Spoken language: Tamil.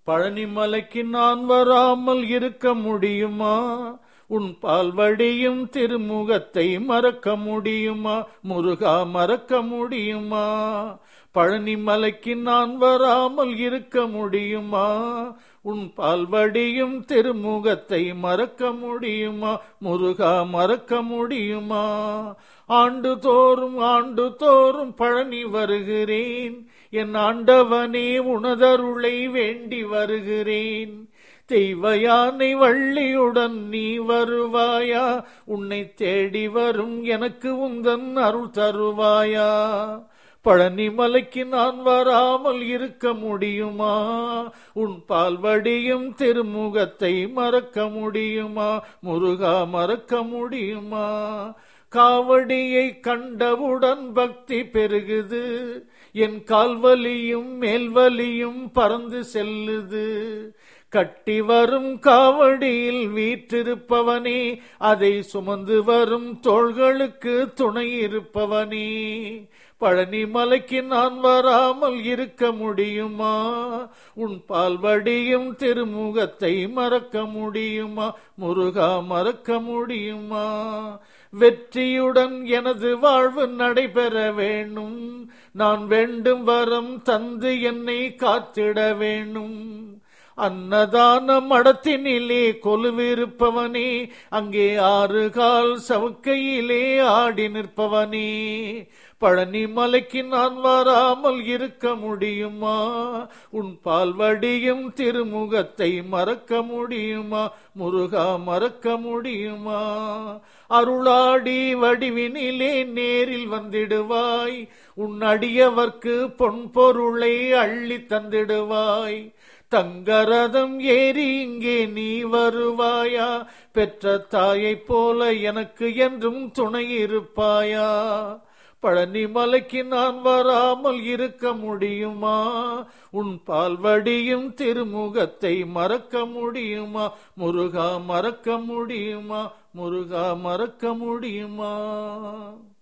பழனிமலைக்கு நான் வராமல் இருக்க முடியுமா உன் பால்வடியும் திருமுகத்தை மறக்க முடியுமா முருகா மறக்க முடியுமா பழனிமலைக்கு நான் வராமல் இருக்க முடியுமா உன் பால்வடியும் திருமுகத்தை மறக்க முடியுமா முருகா மறக்க முடியுமா ஆண்டு தோறும் ஆண்டு தோறும் பழனி வருகிறேன் என் ஆண்டவனே உனதருளை வேண்டி வருகிறேன் தெய்வ யானை வள்ளியுடன் நீ வருவாயா உன்னை தேடி வரும் எனக்கு உந்தன் அருள் தருவாயா பழனிமலைக்கு நான் வராமல் இருக்க முடியுமா உன் பால்வடியும் திருமுகத்தை மறக்க முடியுமா முருகா மறக்க முடியுமா காவடியை கண்டவுடன் பக்தி பெருகுது என் கால்வலியும் மேல்வலியும் பறந்து செல்லுது கட்டி வரும் காவடியில் வீற்றிருப்பவனே அதை சுமந்து வரும் தோள்களுக்கு துணை இருப்பவனே பழனி மலைக்கு நான் வராமல் இருக்க முடியுமா உன் பால்வடியும் திருமுகத்தை மறக்க முடியுமா முருகா மறக்க முடியுமா வெற்றியுடன் எனது வாழ்வு நடைபெற வேணும் நான் வேண்டும் வரம் தந்து என்னை காத்திட வேணும் அன்னதான மடத்தினிலே கொலுவிருப்பவனே அங்கே ஆறு கால் சவுக்கையிலே ஆடி நிற்பவனே பழனி மலைக்கு நான் வராமல் இருக்க முடியுமா உன் பால்வடியும் திருமுகத்தை மறக்க முடியுமா முருகா மறக்க முடியுமா அருளாடி வடிவினிலே நேரில் வந்திடுவாய் உன் அடியவர்க்கு பொன் பொருளை அள்ளி தந்திடுவாய் தங்கரதம் ஏறி இங்கே நீ வருவாயா பெற்ற தாயைப் போல எனக்கு என்றும் துணை இருப்பாயா பழனி மலைக்கு நான் வராமல் இருக்க முடியுமா உன் பால்வடியும் திருமுகத்தை மறக்க முடியுமா முருகா மறக்க முடியுமா முருகா மறக்க முடியுமா